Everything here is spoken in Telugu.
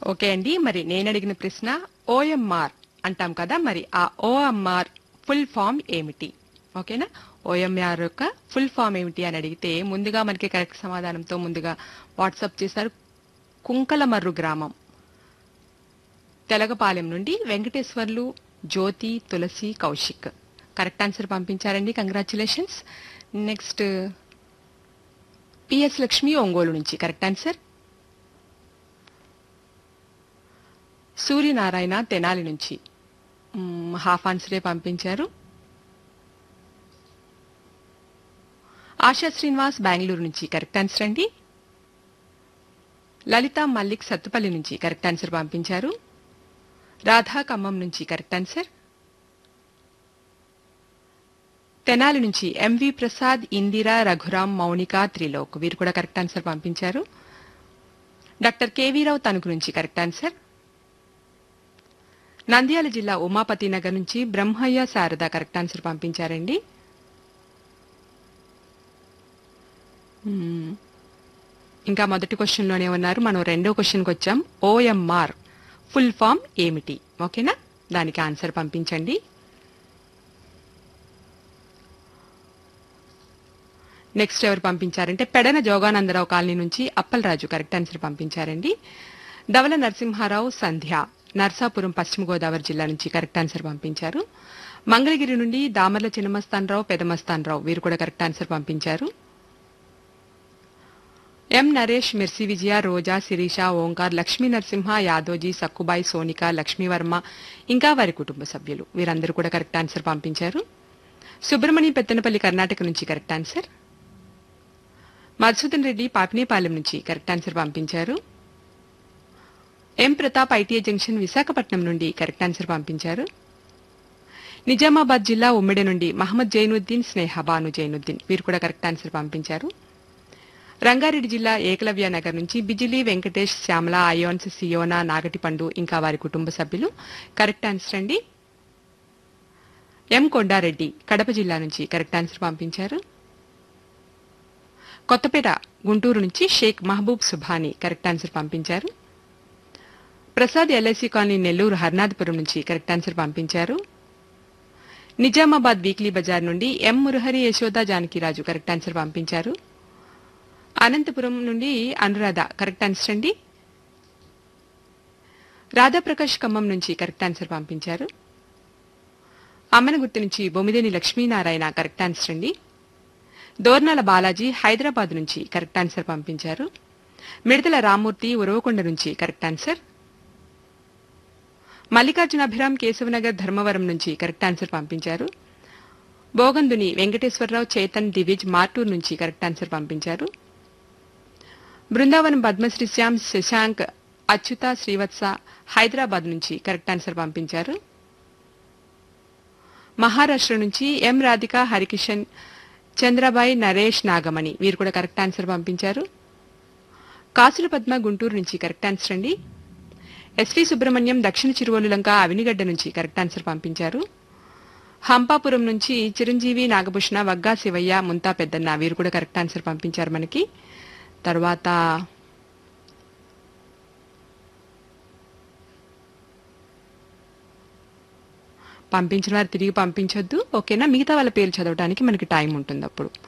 ఓకే అండి మరి నేను అడిగిన ప్రశ్న ఓఎంఆర్ అంటాం కదా మరి ఆ ఓఎంఆర్ ఫుల్ ఫామ్ ఏమిటి ఓకేనా ఓఎంఆర్ యొక్క ఫుల్ ఫామ్ ఏమిటి అని అడిగితే ముందుగా మనకి కరెక్ట్ సమాధానంతో ముందుగా వాట్సాప్ చేశారు కుంకలమర్రు గ్రామం తెలగపాలెం నుండి వెంకటేశ్వర్లు జ్యోతి తులసి కౌశిక్ కరెక్ట్ ఆన్సర్ పంపించారండి congratulations next PS Lakshmi Ongole నుంచి కరెక్ట్ ఆన్సర్ సూర్యనారాయణ తెనాలి నుంచి మ్మ్, హాఫ్ ఆన్సరే పంపించారు ఆశా శ్రీనివాస్ బెంగళూరు నుంచి కరెక్ట్ ఆన్సర్ అండి లలిత మల్లిక్ సత్తుపల్లి నుంచి కరెక్ట్ ఆన్సర్ పంపించారు రాధా ఖమ్మం నుంచి కరెక్ట్ ఆన్సర్ తెనాలి నుంచి ఎంవి ప్రసాద్ ఇందిరా రఘురాం మౌనిక త్రిలోక్ వీరు కూడా కరెక్ట్ ఆన్సర్ పంపించారు డాక్టర్ కేవీరావు తణుకు నుంచి కరెక్ట్ ఆన్సర్ నంద్యాల జిల్లా ఉమాపతి నగర్ నుంచి బ్రహ్మయ్య శారద కరెక్ట్ ఆన్సర్ పంపించారండి మ్మ్. ఇంకా మొదటి క్వశ్చన్లోనే ఉన్నారు మనం రెండో క్వశ్చన్కి వచ్చాం ఓఎంఆర్ ఫుల్ ఫామ్ ఏమిటి ఓకేనా దానికి ఆన్సర్ పంపించండి నెక్స్ట్ ఎవరు పంపించారంటే పెడన జోగానందరావు కాలనీ నుంచి అప్పలరాజు కరెక్ట్ ఆన్సర్ పంపించారండి ధవల నరసింహారావు సంధ్య నర్సాపురం పశ్చిమ గోదావరి జిల్లా నుంచి కరెక్ట్ ఆన్సర్ పంపించారు మంగళగిరి నుండి దామర్ల చిన్నమస్తానరావు పెదమస్తానరావు వీరు కూడా కరెక్ట్ ఆన్సర్ పంపించారు ఎం నరేష్ మిర్సి విజయ రోజా శిరీష ఓంకార్ లక్ష్మీ నరసింహ యాదోజీ సక్కుబాయి సోనిక లక్ష్మీవర్మ ఇంకా వారి కుటుంబ సభ్యులు వీరందరూ కూడా కరెక్ట్ ఆన్సర్ పంపించారు సుబ్రహ్మణ్యం పెత్తనపల్లి కర్ణాటక నుంచి కరెక్ట్ ఆన్సర్ మధుసూదన్ రెడ్డి పాపినేపాలెం నుంచి కరెక్ట్ ఆన్సర్ పంపించారు M Pratap ITI junction Visakhapatnam నుండి కరెక్ట్ ఆన్సర్ పంపించారు నిజామాబాద్ జిల్లా ఉమ్మిడి నుండి మహమ్మద్ జైనుద్దీన్ స్నేహ బాను జైనుద్దీన్ వీరు కూడా కరెక్ట్ ఆన్సర్ పంపించారు రంగారెడ్డి జిల్లా ఏకలవ్య నగర్ నుంచి బిజిలీ వెంకటేష్ శ్యామల అయోన్స్ సియోనా నాగటిపండు ఇంకా వారి కుటుంబ సభ్యులు కరెక్ట్ ఆన్సర్ అండి ఎం కొండారెడ్డి కడప జిల్లా నుంచి కరెక్ట్ ఆన్సర్ పంపించారు కొత్తపేట గుంటూరు నుంచి షేక్ మహబూబ్ సుభాని కరెక్ట్ ఆన్సర్ పంపించారు ప్రసాద్ ఎల్ఐసి కాలనీ నెల్లూరు హర్నాథపురం నుంచి కరెక్ట్ ఆన్సర్ పంపించారు నిజామాబాద్ వీక్లీ బజార్ నుండి M Murahari Yashoda Janakiraju correct answer పంపించారు అనంతపురం నుండి అనురాధ కరెక్ట్ ఆన్సర్ అండి రాధాప్రకాష్ ఖమ్మం నుంచి కరెక్ట్ ఆన్సర్ పంపించారు అమ్మనగుర్తి నుంచి బొమ్మిదేని లక్ష్మీనారాయణ కరెక్ట్ ఆన్సర్ అండి దోర్నాల బాలాజీ హైదరాబాద్ నుంచి కరెక్ట్ ఆన్సర్ పంపించారు మిడతల రామ్మూర్తి ఉరవకొండ నుంచి కరెక్ట్ ఆన్సర్ మల్లికార్జున అభిరామ్ కేశవనగర్ ధర్మవరం నుంచి కరెక్ట్ ఆన్సర్ పంపించారు బోగందుని వెంకటేశ్వరరావు చేతన్ దివిజ్ మార్టూర్ నుంచి కరెక్ట్ ఆన్సర్ పంపించారు బృందావనం పద్మశ్రీ శ్యామ్ శశాంక్ అచ్యుత శ్రీవత్స హైదరాబాద్ నుంచి కరెక్ట్ ఆన్సర్ పంపించారు మహారాష్ట్ర నుంచి ఎం రాధిక హరికిషన్ చంద్రబాయి నరేష్ నాగమణి వీరు కూడా కరెక్ట్ ఆన్సర్ పంపించారు కాసుల పద్మ గుంటూరు నుంచి కరెక్ట్ ఆన్సర్ అండి ఎస్వి సుబ్రహ్మణ్యం దక్షిణ చిరువలులంక అవినిగడ్డ నుంచి కరెక్ట్ ఆన్సర్ పంపించారు హంపాపురం నుంచి చిరంజీవి నాగభూషణ వగ్గా శివయ్య ముంతా పెద్దన్న వీరు కూడా కరెక్ట్ ఆన్సర్ పంపించారు మనకి తర్వాత పంపించిన వారు తిరిగి పంపించొద్దు ఓకేనా మిగతా వాళ్ళ పేర్లు చదవడానికి మనకి టైం ఉంటుంది అప్పుడు